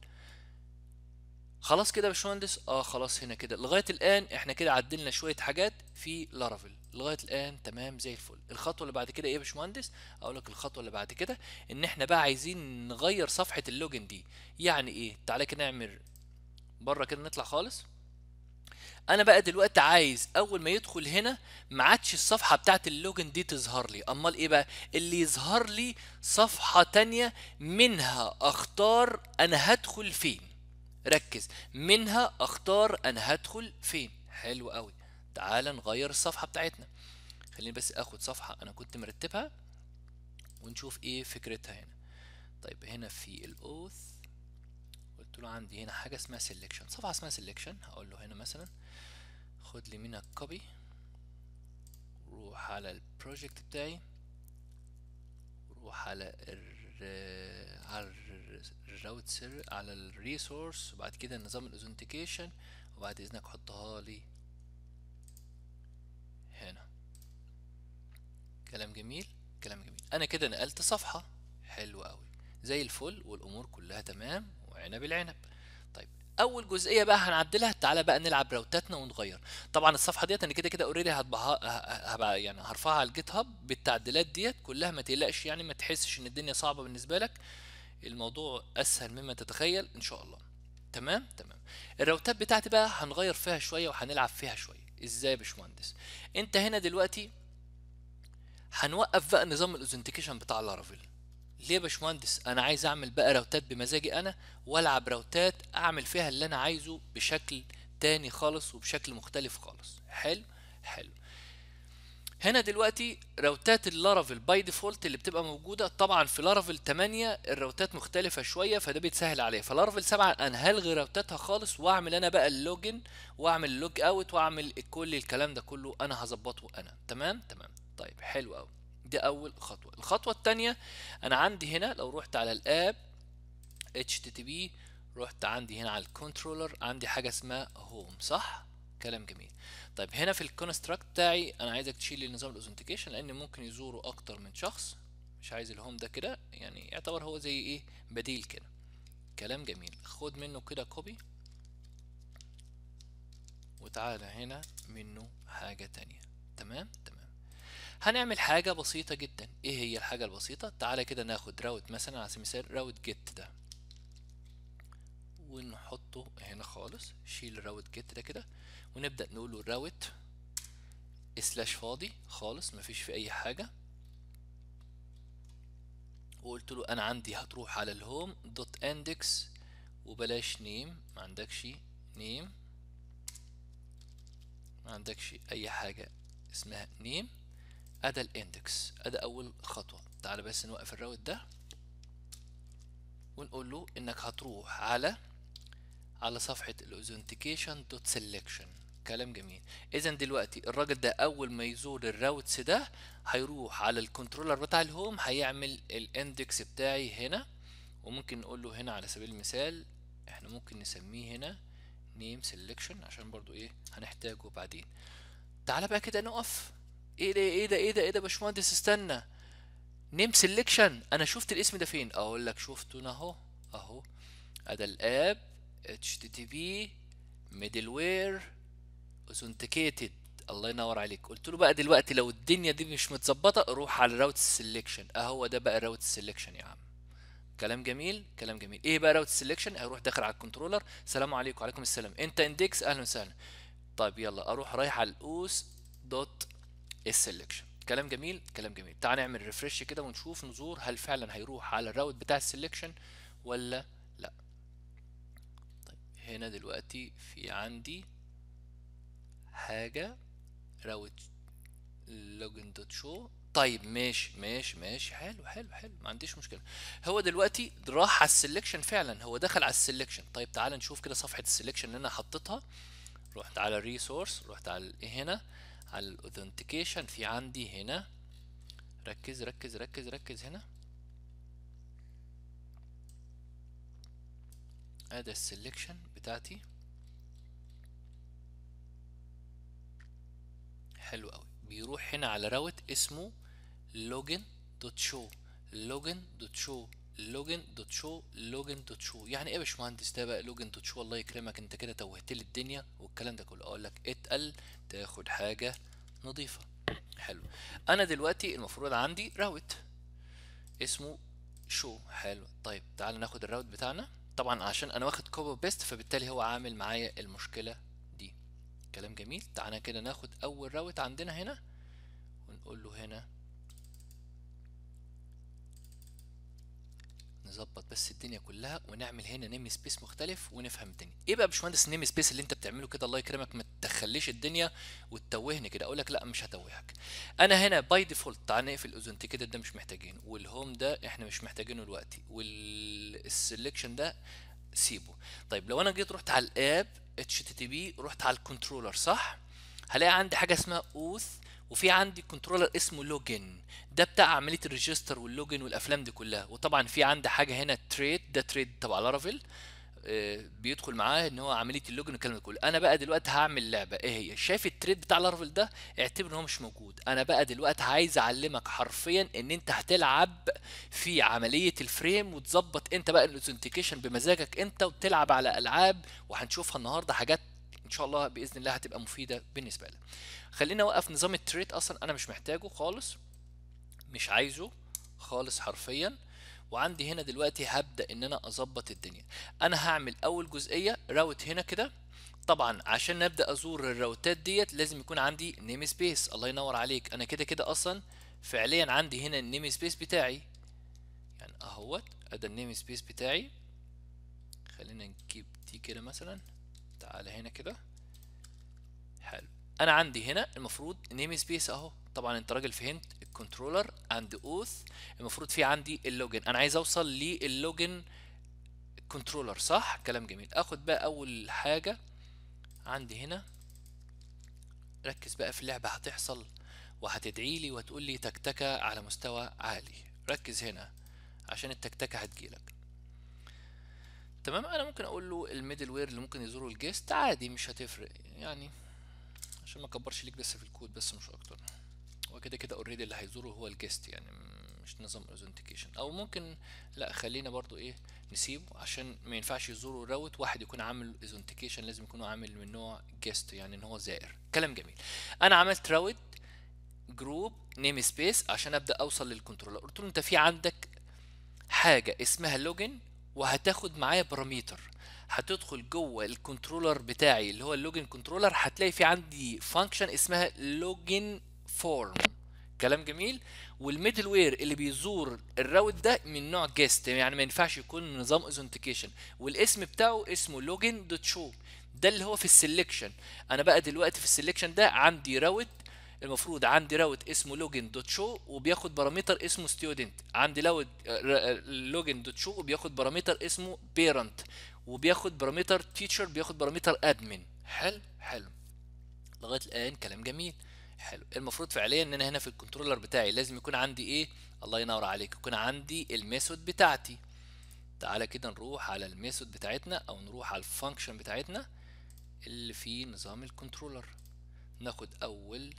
خلاص كده يا باشمهندس اه خلاص هنا كده لغايه الان احنا كده عدلنا شويه حاجات في لارافيل لغايه الان تمام زي الفل الخطوه اللي بعد كده ايه يا باشمهندس اقول لك الخطوه اللي بعد كده ان احنا بقى عايزين نغير صفحه اللوجن دي يعني ايه تعالى كده نعمل بره كده نطلع خالص انا بقى دلوقتي عايز اول ما يدخل هنا ما عادش الصفحه بتاعت اللوجن دي تظهر لي امال ايه بقى اللي يظهر لي صفحه تانية منها اختار انا هدخل فين ركز منها اختار انا هدخل فين حلو قوي تعال نغير الصفحه بتاعتنا خليني بس اخد صفحه انا كنت مرتبها ونشوف ايه فكرتها هنا طيب هنا في الاوث قلت له عندي هنا حاجه اسمها سيلكشن صفحه اسمها سيلكشن هقول له هنا مثلا خد لي منها كوبي روح على البروجكت بتاعي روح على ال على الراوت سير على الريسورس وبعد كده نظام الاوثنتيكيشن وبعد اذنك حطها لي هنا كلام جميل كلام جميل انا كده نقلت صفحه حلو قوي زي الفل والامور كلها تمام وعنب العنب طيب اول جزئيه بقى هنعدلها تعالى بقى نلعب راوتاتنا ونغير طبعا الصفحه ديت انا كده كده اوريدي هطبعها هبقى يعني هرفعها على الجيت هاب بالتعديلات ديت كلها ما تقلقش يعني ما تحسش ان الدنيا صعبه بالنسبه لك الموضوع اسهل مما تتخيل ان شاء الله تمام تمام الراوتات بتاعتي بقى هنغير فيها شويه وهنلعب فيها شويه ازاي يا باشمهندس انت هنا دلوقتي هنوقف بقى نظام الاوثنتيكيشن بتاع لارافيل ليه يا باشمهندس انا عايز اعمل بقى راوتات بمزاجي انا والعب راوتات اعمل فيها اللي انا عايزه بشكل تاني خالص وبشكل مختلف خالص حلو حلو هنا دلوقتي راوتات اللارافيل باي ديفولت اللي بتبقى موجوده طبعا في لارافيل 8 الراوتات مختلفه شويه فده بيتسهل عليا فلارافيل 7 انا هلغي راوتاتها خالص واعمل انا بقى اللوجن واعمل اللوج اوت واعمل كل الكلام ده كله انا هظبطه انا تمام تمام طيب حلو قوي دي اول خطوه الخطوه الثانيه انا عندي هنا لو رحت على الاب http رحت عندي هنا على الكنترولر عندي حاجه اسمها هوم صح كلام جميل طيب هنا في الكونستراكت بتاعي انا عايزك تشيل لي نظام الاوثنتيكيشن لان ممكن يزوروا اكتر من شخص مش عايز الهوم ده كده يعني يعتبر هو زي ايه بديل كده كلام جميل خد منه كده كوبي وتعالى هنا منه حاجة تانية تمام تمام هنعمل حاجة بسيطة جدا ايه هي الحاجة البسيطة تعالى كده ناخد راوت مثلا على سبيل المثال راوت جيت ده ونحطه هنا خالص شيل الراوت جيت ده كده ونبدأ نقول له راوت سلاش فاضي خالص مفيش فيه اي حاجة وقلت له انا عندي هتروح على الهوم دوت اندكس وبلاش نيم ما عندكش نيم ما عندكش اي حاجة اسمها نيم ادا الاندكس ادا اول خطوة تعال بس نوقف الراوت ده ونقول له انك هتروح على على صفحة الاوثنتيكيشن دوت سيلكشن كلام جميل اذا دلوقتي الراجل ده اول ما يزور الراوتس ده هيروح على الكنترولر بتاع الهوم هيعمل الاندكس بتاعي هنا وممكن نقول له هنا على سبيل المثال احنا ممكن نسميه هنا نيم سيلكشن عشان برضو ايه هنحتاجه بعدين تعالى بقى كده نقف ايه ده ايه ده ايه ده ايه ده يا باشمهندس استنى نيم سيلكشن انا شفت الاسم ده فين اقول لك شفته هنا اهو اهو ادي الاب http middleware authenticated الله ينور عليك قلت له بقى دلوقتي لو الدنيا دي مش متظبطه روح على الراوت سيلكشن اهو ده بقى الراوت سيلكشن يا عم كلام جميل كلام جميل ايه بقى راوت سيلكشن هروح داخل على الكنترولر سلام عليكم وعليكم السلام انت اندكس اهلا وسهلا طيب يلا اروح رايح على الاوس دوت السلكشن كلام جميل كلام جميل تعال نعمل ريفرش كده ونشوف نزور هل فعلا هيروح على الراوت بتاع السلكشن ولا لا طيب هنا دلوقتي في عندي حاجة راوت لوجن دوت شو طيب ماشي ماشي ماشي حلو حلو حلو ما عنديش مشكله هو دلوقتي راح على السلكشن فعلا هو دخل على السلكشن طيب تعال نشوف كده صفحه السلكشن اللي انا حطيتها رحت على الريسورس رحت على هنا على الاوثنتيكيشن في عندي هنا ركز ركز ركز ركز هنا ادي السلكشن بتاعتي حلو قوي بيروح هنا على راوت اسمه لوجن دوت شو لوجن دوت شو لوجن دوت شو لوجن دوت شو يعني ايه يا باشمهندس ده بقى لوجن دوت شو الله يكرمك انت كده توهت لي الدنيا والكلام ده كله اقول لك اتقل تاخد حاجه نظيفه حلو انا دلوقتي المفروض عندي راوت اسمه شو حلو طيب تعال ناخد الراوت بتاعنا طبعا عشان انا واخد كوبي بيست فبالتالي هو عامل معايا المشكله دي كلام جميل تعالى كده ناخد اول راوت عندنا هنا ونقول له هنا نظبط بس الدنيا كلها ونعمل هنا نيم سبيس مختلف ونفهم الدنيا ايه بقى يا باشمهندس النيم سبيس اللي انت بتعمله كده الله يكرمك ما تدخليش الدنيا وتتوهني كده اقول لك لا مش هتوهك انا هنا باي ديفولت تعال نقفل الاوثنتيكيتد ده مش محتاجينه والهوم ده احنا مش محتاجينه دلوقتي والسلكشن ده سيبه طيب لو انا جيت رحت على الاب اتش تي بي رحت على الكنترولر صح هلاقي عندي حاجه اسمها اوث وفي عندي كنترولر اسمه لوجن ده بتاع عمليه الريجستر واللوجن والافلام دي كلها وطبعا في عندي حاجه هنا تريد ده تريد تبع لارافيل آه، بيدخل معاه ان هو عمليه اللوجن والكلام ده كله انا بقى دلوقتي هعمل لعبه ايه هي شايف التريد بتاع لارافيل ده اعتبر ان هو مش موجود انا بقى دلوقتي عايز اعلمك حرفيا ان انت هتلعب في عمليه الفريم وتظبط انت بقى الاوثنتيكيشن بمزاجك انت وتلعب على العاب وهنشوفها النهارده حاجات ان شاء الله باذن الله هتبقى مفيده بالنسبه لك خلينا اوقف نظام التريد اصلا انا مش محتاجه خالص مش عايزه خالص حرفيا وعندي هنا دلوقتي هبدا ان انا اظبط الدنيا انا هعمل اول جزئيه راوت هنا كده طبعا عشان نبدا ازور الراوتات ديت لازم يكون عندي نيم سبيس الله ينور عليك انا كده كده اصلا فعليا عندي هنا النيم سبيس بتاعي يعني اهوت ادي النيم سبيس بتاعي خلينا نجيب دي كده مثلا تعالى هنا كده حلو انا عندي هنا المفروض نيم سبيس اهو طبعا انت راجل فهمت الكنترولر اند اوث المفروض في عندي اللوجن انا عايز اوصل للوجن كنترولر صح كلام جميل اخد بقى اول حاجه عندي هنا ركز بقى في اللعبه هتحصل وهتدعي لي وتقول لي تكتكه على مستوى عالي ركز هنا عشان التكتكه هتجيلك تمام انا ممكن اقول له الميدل وير اللي ممكن يزوره الجيست عادي مش هتفرق يعني عشان ما اكبرش ليك بس في الكود بس مش اكتر هو كده كده اوريدي اللي هيزوره هو الجيست يعني مش نظام اوثنتيكيشن او ممكن لا خلينا برضو ايه نسيبه عشان ما ينفعش يزوروا راوت واحد يكون عامل اوثنتيكيشن لازم يكون عامل من نوع جيست يعني ان هو زائر كلام جميل انا عملت راوت جروب نيم سبيس عشان ابدا اوصل للكنترولر قلت له انت في عندك حاجه اسمها لوجن وهتاخد معايا باراميتر هتدخل جوه الكنترولر بتاعي اللي هو اللوجن كنترولر هتلاقي في عندي فانكشن اسمها لوجن فورم كلام جميل والميدل وير اللي بيزور الراوت ده من نوع جيست يعني ما ينفعش يكون من نظام اوثنتيكيشن والاسم بتاعه اسمه لوجن دوت شو ده اللي هو في السلكشن انا بقى دلوقتي في السلكشن ده عندي راوت المفروض عندي راوت اسمه لوجن دوت شو وبياخد بارامتر اسمه ستودنت عندي راوت لوجن دوت شو وبياخد بارامتر اسمه بيرنت وبياخد بارامتر تيتشر بياخد بارامتر ادمن حلو حلو لغايه الان كلام جميل حلو المفروض فعليا ان انا هنا في الكنترولر بتاعي لازم يكون عندي ايه الله ينور عليك يكون عندي الميثود بتاعتي تعالى كده نروح على الميثود بتاعتنا او نروح على الفانكشن بتاعتنا اللي في نظام الكنترولر ناخد اول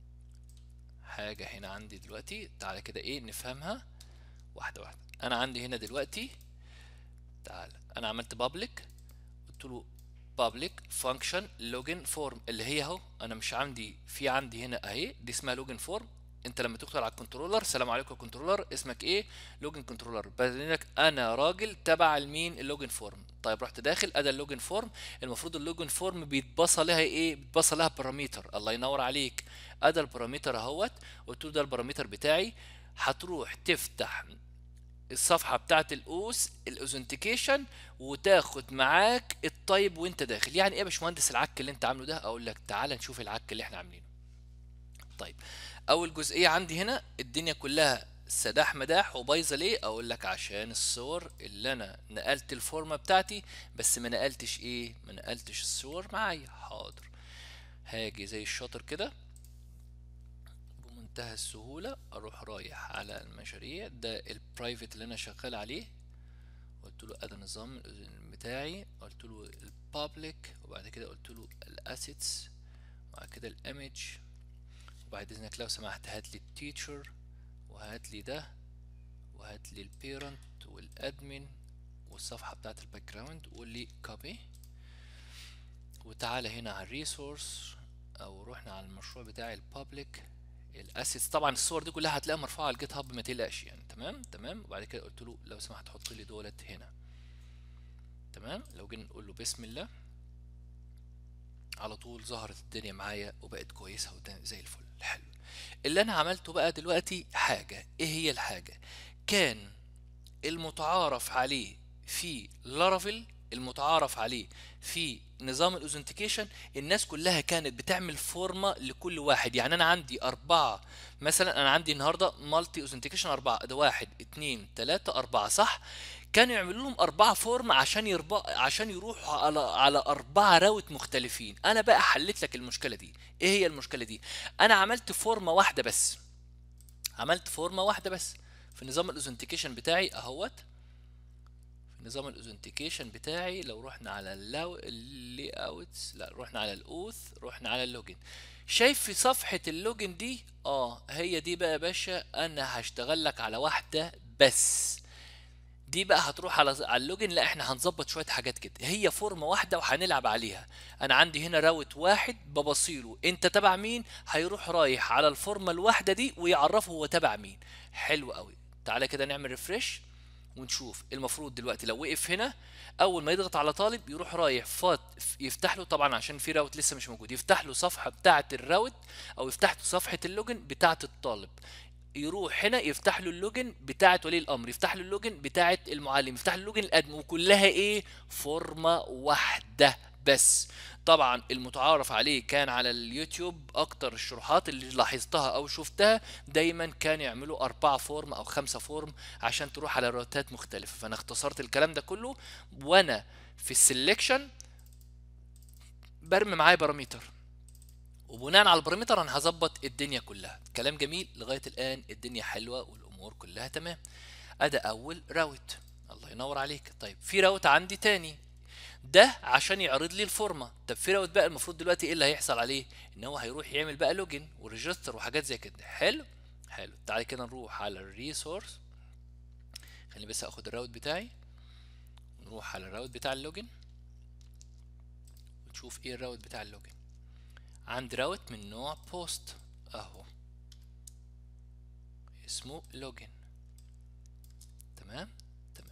حاجة هنا عندي دلوقتي تعالى كده ايه نفهمها واحدة واحدة انا عندي هنا دلوقتي تعالى انا عملت public قلت له public function login form اللي هي اهو انا مش عندي في عندي هنا اهي دي اسمها login form انت لما تدخل على الكنترولر السلام عليكم يا كنترولر اسمك ايه لوجن كنترولر بدل لك انا راجل تبع المين اللوجن فورم طيب رحت داخل ادى اللوجن فورم المفروض اللوجن فورم بيتبصى لها ايه بيتبصى لها بارامتر الله ينور عليك ادى البارامتر اهوت قلت له ده البارامتر بتاعي هتروح تفتح الصفحه بتاعه الاوس الاوزنتيكيشن وتاخد معاك الطيب وانت داخل يعني ايه يا باشمهندس العك اللي انت عامله ده اقول لك تعالى نشوف العك اللي احنا عاملينه طيب اول جزئيه عندي هنا الدنيا كلها سداح مداح وبايظه ليه اقول لك عشان الصور اللي انا نقلت الفورمه بتاعتي بس ما نقلتش ايه ما نقلتش الصور معايا حاضر هاجي زي الشاطر كده بمنتهى السهوله اروح رايح على المشاريع ده البرايفت اللي انا شغال عليه قلت له ادي النظام بتاعي قلت له البابليك وبعد كده قلت له الاسيتس وبعد كده الايمج وبعد اذنك لو سمحت هات لي التيتشر وهات لي ده وهات لي البيرنت والادمن والصفحه بتاعت الباك جراوند وقول لي كوبي وتعالى هنا على الريسورس او رحنا على المشروع بتاعي البابليك الاسيتس طبعا الصور دي كلها هتلاقيها مرفوعه على الجيت هاب ما تقلقش يعني تمام تمام وبعد كده قلت له لو سمحت حط لي دولت هنا تمام لو جينا نقول له بسم الله على طول ظهرت الدنيا معايا وبقت كويسه زي الفل حلو اللي انا عملته بقى دلوقتي حاجه ايه هي الحاجه كان المتعارف عليه في لارافيل المتعارف عليه في نظام الاوزنتيكيشن الناس كلها كانت بتعمل فورمه لكل واحد يعني انا عندي اربعه مثلا انا عندي النهارده مالتي اوزنتيكيشن اربعه ده واحد اتنين تلاته اربعه صح كانوا يعملوا لهم اربعه فورم عشان يربع عشان يروحوا على على اربعه راوت مختلفين انا بقى حليت لك المشكله دي ايه هي المشكله دي انا عملت فورمه واحده بس عملت فورمه واحده بس في نظام الاوزنتيكيشن بتاعي اهوت في نظام الاوزنتيكيشن بتاعي لو رحنا على اللي اوتس لا رحنا على الاوث رحنا على اللوجن شايف في صفحه اللوجن دي اه هي دي بقى يا باشا انا هشتغل لك على واحده بس دي بقى هتروح على على اللوجن لا احنا هنظبط شويه حاجات كده هي فورمه واحده وهنلعب عليها انا عندي هنا راوت واحد ببصيله انت تبع مين هيروح رايح على الفورمه الواحده دي ويعرفه هو تبع مين حلو قوي تعالى كده نعمل ريفرش ونشوف المفروض دلوقتي لو وقف هنا اول ما يضغط على طالب يروح رايح فات يفتح له طبعا عشان في راوت لسه مش موجود يفتح له صفحه بتاعه الراوت او يفتح له صفحه اللوجن بتاعه الطالب يروح هنا يفتح له اللوجن بتاعه ولي الامر يفتح له اللوجن بتاعه المعلم يفتح له اللوجن الادم وكلها ايه فورمه واحده بس طبعا المتعارف عليه كان على اليوتيوب اكتر الشروحات اللي لاحظتها او شفتها دايما كانوا يعملوا اربعة فورم او خمسة فورم عشان تروح على روتات مختلفة فانا اختصرت الكلام ده كله وانا في السلكشن برمي معايا بارامتر وبناء على البارامتر انا هظبط الدنيا كلها كلام جميل لغايه الان الدنيا حلوه والامور كلها تمام ادي اول راوت الله ينور عليك طيب في راوت عندي تاني ده عشان يعرض لي الفورمه طب في راوت بقى المفروض دلوقتي ايه اللي هيحصل عليه ان هو هيروح يعمل بقى لوجن وريجستر وحاجات زي كده حلو حلو تعالى كده نروح على الريسورس خليني بس اخد الراوت بتاعي نروح على الراوت بتاع اللوجن ونشوف ايه الراوت بتاع اللوجن عندي راوت من نوع بوست اهو اسمه لوجن تمام تمام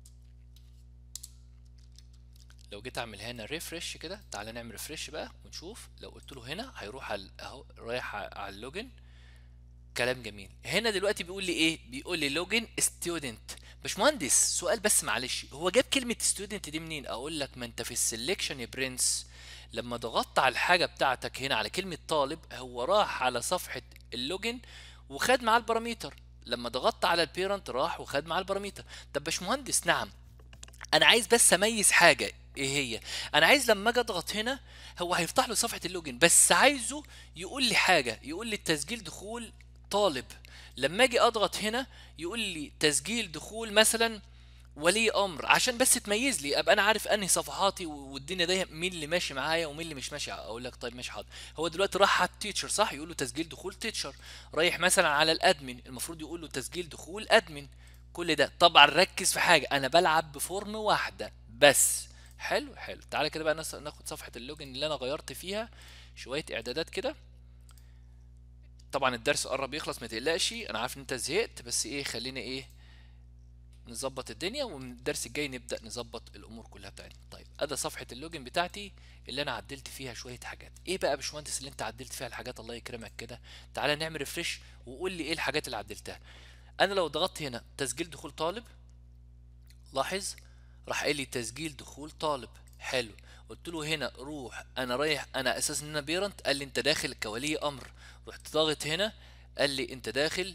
لو جيت اعمل هنا ريفرش كده تعالى نعمل ريفرش بقى ونشوف لو قلت له هنا هيروح على اهو رايح على اللوجن كلام جميل هنا دلوقتي بيقول لي ايه بيقول لي لوجن ستودنت باشمهندس سؤال بس معلش هو جاب كلمة ستودنت دي منين اقول لك ما انت في السلكشن يا برنس لما ضغطت على الحاجة بتاعتك هنا على كلمة طالب هو راح على صفحة اللوجن وخد معاه الباراميتر لما ضغطت على البيرنت راح وخد معاه الباراميتر طب باشمهندس نعم انا عايز بس اميز حاجه ايه هي انا عايز لما اجي اضغط هنا هو هيفتح له صفحه اللوجن بس عايزه يقول لي حاجه يقول لي تسجيل دخول طالب لما اجي اضغط هنا يقول لي تسجيل دخول مثلا ولي امر عشان بس تميز لي ابقى انا عارف انهي صفحاتي والدنيا دي مين اللي ماشي معايا ومين اللي مش ماشي اقول لك طيب ماشي حاضر هو دلوقتي راح على التيتشر صح يقول له تسجيل دخول تيتشر رايح مثلا على الادمن المفروض يقول له تسجيل دخول ادمن كل ده طبعا ركز في حاجه انا بلعب بفورم واحده بس حلو حلو تعالى كده بقى نس- ناخد صفحه اللوجن اللي انا غيرت فيها شويه اعدادات كده طبعا الدرس قرب يخلص ما تقلقش انا عارف ان انت زهقت بس ايه خلينا ايه نظبط الدنيا ومن الدرس الجاي نبدا نظبط الامور كلها بتاعتنا طيب ادي صفحه اللوجن بتاعتي اللي انا عدلت فيها شويه حاجات ايه بقى يا باشمهندس اللي انت عدلت فيها الحاجات الله يكرمك كده تعالى نعمل ريفرش وقول لي ايه الحاجات اللي عدلتها انا لو ضغطت هنا تسجيل دخول طالب لاحظ راح قال لي تسجيل دخول طالب حلو قلت له هنا روح انا رايح انا اساسا ان انا بيرنت قال لي انت داخل كولي امر رحت ضاغط هنا قال لي انت داخل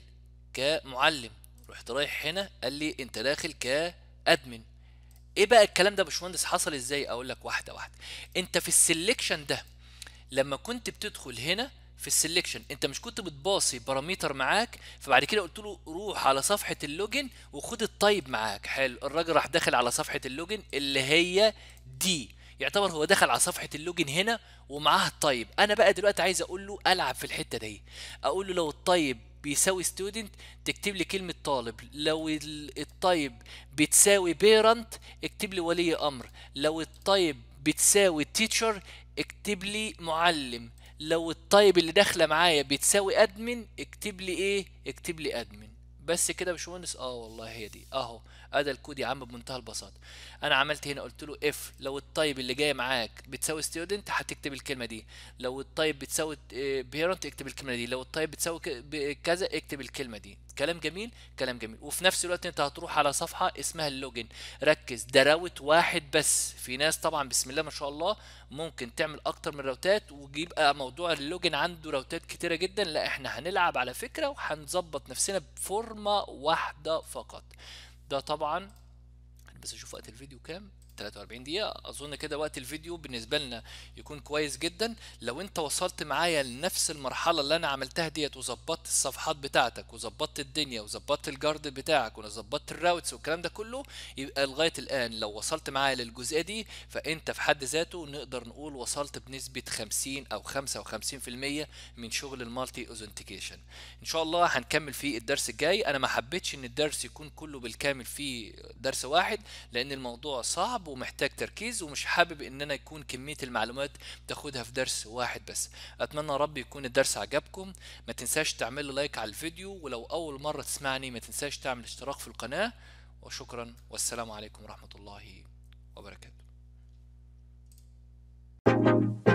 كمعلم رحت رايح هنا قال لي انت داخل كادمن ايه بقى الكلام ده يا باشمهندس حصل ازاي اقول لك واحده واحده انت في السلكشن ده لما كنت بتدخل هنا في السلكشن انت مش كنت بتباصي باراميتر معاك فبعد كده قلت له روح على صفحه اللوجن وخد الطيب معاك حلو الراجل راح داخل على صفحه اللوجن اللي هي دي يعتبر هو دخل على صفحه اللوجن هنا ومعاه الطيب انا بقى دلوقتي عايز اقول له العب في الحته دي اقول له لو الطيب بيساوي ستودنت تكتب لي كلمة طالب لو ال- الطيب بتساوي بيرنت اكتب لي ولي امر لو الطيب بتساوي تيتشر اكتب لي معلم لو الطيب اللي داخله معايا بتساوي ادمن اكتب لي ايه اكتب لي ادمن بس كده يا باشمهندس اه والله هي دي اهو ادي الكود يا عم بمنتهى البساطه انا عملت هنا قلت له اف لو الطيب اللي جاي معاك بتساوي ستودنت هتكتب الكلمه دي لو الطيب بتساوي بيرنت اكتب الكلمه دي لو الطيب بتساوي ك- ب- كذا اكتب الكلمه دي كلام جميل كلام جميل وفي نفس الوقت انت هتروح على صفحه اسمها اللوجن ركز ده راوت واحد بس في ناس طبعا بسم الله ما شاء الله ممكن تعمل اكتر من راوتات ويبقى موضوع اللوجن عنده راوتات كتيره جدا لا احنا هنلعب على فكره وهنظبط نفسنا بفورمه واحده فقط ده طبعا بس اشوف وقت الفيديو كام 43 دقيقة أظن كده وقت الفيديو بالنسبة لنا يكون كويس جدا لو أنت وصلت معايا لنفس المرحلة اللي أنا عملتها ديت وظبطت الصفحات بتاعتك وظبطت الدنيا وظبطت الجارد بتاعك وظبطت الراوتس والكلام ده كله يبقى لغاية الآن لو وصلت معايا للجزئية دي فأنت في حد ذاته نقدر نقول وصلت بنسبة 50 أو 55% من شغل المالتي أوزنتيكيشن إن شاء الله هنكمل في الدرس الجاي أنا ما حبيتش إن الدرس يكون كله بالكامل في درس واحد لان الموضوع صعب ومحتاج تركيز ومش حابب ان انا يكون كمية المعلومات تاخدها في درس واحد بس اتمنى يا رب يكون الدرس عجبكم ما تنساش تعمل لي لايك على الفيديو ولو اول مرة تسمعني ما تنساش تعمل اشتراك في القناة وشكرا والسلام عليكم ورحمة الله وبركاته